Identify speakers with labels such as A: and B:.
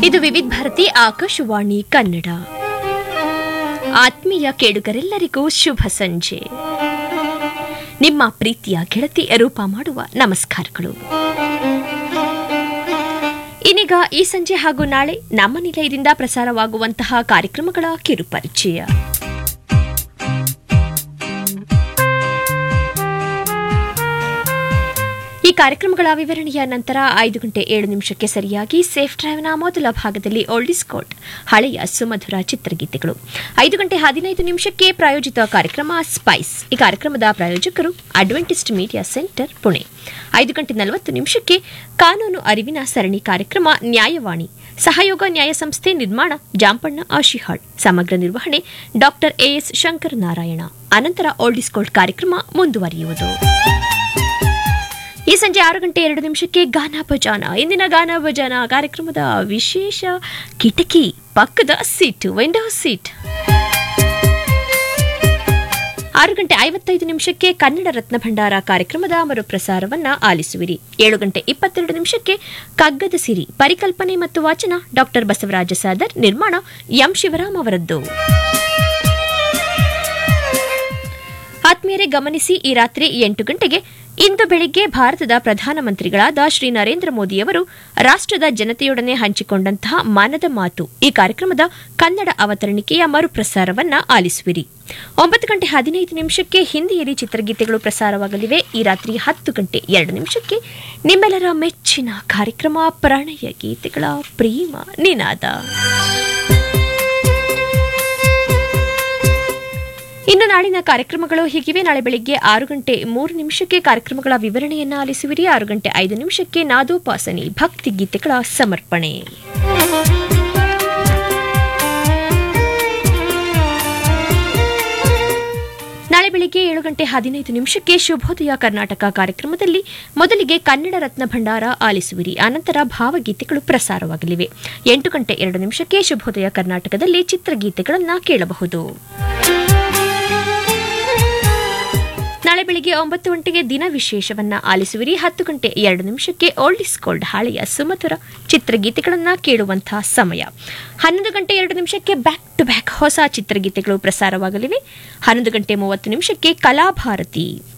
A: ಇದು ವಿವಿಧ ಭಾರತಿ ಆಕಾಶವಾಣಿ ಕನ್ನಡ ಆತ್ಮೀಯ ಕೇಳುಗರೆಲ್ಲರಿಗೂ ಶುಭ ಸಂಜೆ ನಿಮ್ಮ ಪ್ರೀತಿಯ ಗೆಳತಿ ರೂಪ ಮಾಡುವ ನಮಸ್ಕಾರಗಳು ಇನ್ನೀಗ ಈ ಸಂಜೆ ಹಾಗೂ ನಾಳೆ ನಮ್ಮ ನಿಲಯದಿಂದ ಪ್ರಸಾರವಾಗುವಂತಹ ಕಾರ್ಯಕ್ರಮಗಳ ಕಿರುಪರಿಚಯ ಈ ಕಾರ್ಯಕ್ರಮಗಳ ವಿವರಣೆಯ ನಂತರ ಐದು ಗಂಟೆ ಏಳು ನಿಮಿಷಕ್ಕೆ ಸರಿಯಾಗಿ ಸೇಫ್ ಡ್ರೈವ್ನ ಮೊದಲ ಭಾಗದಲ್ಲಿ ಓಲ್ಡಿಸ್ ಕೋಟ್ ಹಳೆಯ ಸುಮಧುರ ಚಿತ್ರಗೀತೆಗಳು ಐದು ಗಂಟೆ ಹದಿನೈದು ನಿಮಿಷಕ್ಕೆ ಪ್ರಾಯೋಜಿತ ಕಾರ್ಯಕ್ರಮ ಸ್ಪೈಸ್ ಈ ಕಾರ್ಯಕ್ರಮದ ಪ್ರಾಯೋಜಕರು ಅಡ್ವೆಂಟಿಸ್ಟ್ ಮೀಡಿಯಾ ಸೆಂಟರ್ ಪುಣೆ ಐದು ಗಂಟೆ ನಲವತ್ತು ನಿಮಿಷಕ್ಕೆ ಕಾನೂನು ಅರಿವಿನ ಸರಣಿ ಕಾರ್ಯಕ್ರಮ ನ್ಯಾಯವಾಣಿ ಸಹಯೋಗ ನ್ಯಾಯ ಸಂಸ್ಥೆ ನಿರ್ಮಾಣ ಜಾಂಪಣ್ಣ ಆಶಿಹಾಳ್ ಸಮಗ್ರ ನಿರ್ವಹಣೆ ಡಾಕ್ಟರ್ ಎಎಸ್ ಶಂಕರ್ ನಾರಾಯಣ ಅನಂತರ ಓಲ್ಡಿಸ್ ಕೋಲ್ಡ್ ಕಾರ್ಯಕ್ರಮ ಮುಂದುವರಿಯುವುದು ಈ ಸಂಜೆ ಆರು ಗಂಟೆ ಎರಡು ನಿಮಿಷಕ್ಕೆ ಗಾನ ಭಜಾನ ಇಂದಿನ ಗಾನ ಭಜಾನ ಕಾರ್ಯಕ್ರಮದ ವಿಶೇಷ ಕಿಟಕಿ ಪಕ್ಕದ ಸೀಟ್ ವಿಂಡೋ ಸೀಟ್ ಆರು ಗಂಟೆ ಐವತ್ತೈದು ನಿಮಿಷಕ್ಕೆ ಕನ್ನಡ ರತ್ನ ಭಂಡಾರ ಕಾರ್ಯಕ್ರಮದ ಮರುಪ್ರಸಾರವನ್ನ ಆಲಿಸುವಿರಿ ಏಳು ಗಂಟೆ ಇಪ್ಪತ್ತೆರಡು ನಿಮಿಷಕ್ಕೆ ಕಗ್ಗದ ಸಿರಿ ಪರಿಕಲ್ಪನೆ ಮತ್ತು ವಾಚನ ಡಾಕ್ಟರ್ ಬಸವರಾಜ ಸಾದರ್ ನಿರ್ಮಾಣ ಎಂ ಶಿವರಾಮ್ ಅವರದ್ದು ಆತ್ಮೀಯರೇ ಗಮನಿಸಿ ಈ ರಾತ್ರಿ ಎಂಟು ಗಂಟೆಗೆ ಇಂದು ಬೆಳಿಗ್ಗೆ ಭಾರತದ ಪ್ರಧಾನಮಂತ್ರಿಗಳಾದ ಶ್ರೀ ನರೇಂದ್ರ ಮೋದಿಯವರು ರಾಷ್ಟ್ರದ ಜನತೆಯೊಡನೆ ಹಂಚಿಕೊಂಡಂತಹ ಮನದ ಮಾತು ಈ ಕಾರ್ಯಕ್ರಮದ ಕನ್ನಡ ಅವತರಣಿಕೆಯ ಮರುಪ್ರಸಾರವನ್ನ ಆಲಿಸುವಿರಿ ಒಂಬತ್ತು ಗಂಟೆ ಹದಿನೈದು ನಿಮಿಷಕ್ಕೆ ಹಿಂದಿಯಲ್ಲಿ ಚಿತ್ರಗೀತೆಗಳು ಪ್ರಸಾರವಾಗಲಿವೆ ಈ ರಾತ್ರಿ ಹತ್ತು ಗಂಟೆ ಎರಡು ನಿಮಿಷಕ್ಕೆ ನಿಮ್ಮೆಲ್ಲರ ಮೆಚ್ಚಿನ ಕಾರ್ಯಕ್ರಮ ಪ್ರಣಯ ಗೀತೆಗಳ ಪ್ರೇಮ ನಿನಾದ ಇನ್ನು ನಾಳಿನ ಕಾರ್ಯಕ್ರಮಗಳು ಹೀಗಿವೆ ನಾಳೆ ಬೆಳಿಗ್ಗೆ ಆರು ಗಂಟೆ ಮೂರು ನಿಮಿಷಕ್ಕೆ ಕಾರ್ಯಕ್ರಮಗಳ ವಿವರಣೆಯನ್ನ ಆಲಿಸುವಿರಿ ಆರು ಗಂಟೆ ಐದು ನಿಮಿಷಕ್ಕೆ ನಾದೋಪಾಸನೆ ಭಕ್ತಿ ಗೀತೆಗಳ ಸಮರ್ಪಣೆ ನಾಳೆ ಬೆಳಿಗ್ಗೆ ಏಳು ಗಂಟೆ ಹದಿನೈದು ನಿಮಿಷಕ್ಕೆ ಶುಭೋದಯ ಕರ್ನಾಟಕ ಕಾರ್ಯಕ್ರಮದಲ್ಲಿ ಮೊದಲಿಗೆ ಕನ್ನಡ ರತ್ನ ಭಂಡಾರ ಆಲಿಸುವಿರಿ ಅನಂತರ ಭಾವಗೀತೆಗಳು ಪ್ರಸಾರವಾಗಲಿವೆ ಎಂಟು ಗಂಟೆ ಎರಡು ನಿಮಿಷಕ್ಕೆ ಶುಭೋದಯ ಕರ್ನಾಟಕದಲ್ಲಿ ಚಿತ್ರಗೀತೆಗಳನ್ನು ಕೇಳಬಹುದು ನಾಳೆ ಬೆಳಿಗ್ಗೆ ಒಂಬತ್ತು ಗಂಟೆಗೆ ದಿನ ವಿಶೇಷವನ್ನ ಆಲಿಸುವಿರಿ ಹತ್ತು ಗಂಟೆ ಎರಡು ನಿಮಿಷಕ್ಕೆ ಓಲ್ಡ್ ಇಸ್ ಗೋಲ್ಡ್ ಹಾಳೆಯ ಸುಮಧುರ ಚಿತ್ರಗೀತೆಗಳನ್ನ ಕೇಳುವಂತಹ ಸಮಯ ಹನ್ನೊಂದು ಗಂಟೆ ಎರಡು ನಿಮಿಷಕ್ಕೆ ಬ್ಯಾಕ್ ಟು ಬ್ಯಾಕ್ ಹೊಸ ಚಿತ್ರಗೀತೆಗಳು ಪ್ರಸಾರವಾಗಲಿವೆ ಹನ್ನೊಂದು ಗಂಟೆ ಮೂವತ್ತು ನಿಮಿಷಕ್ಕೆ ಕಲಾಭಾರತಿ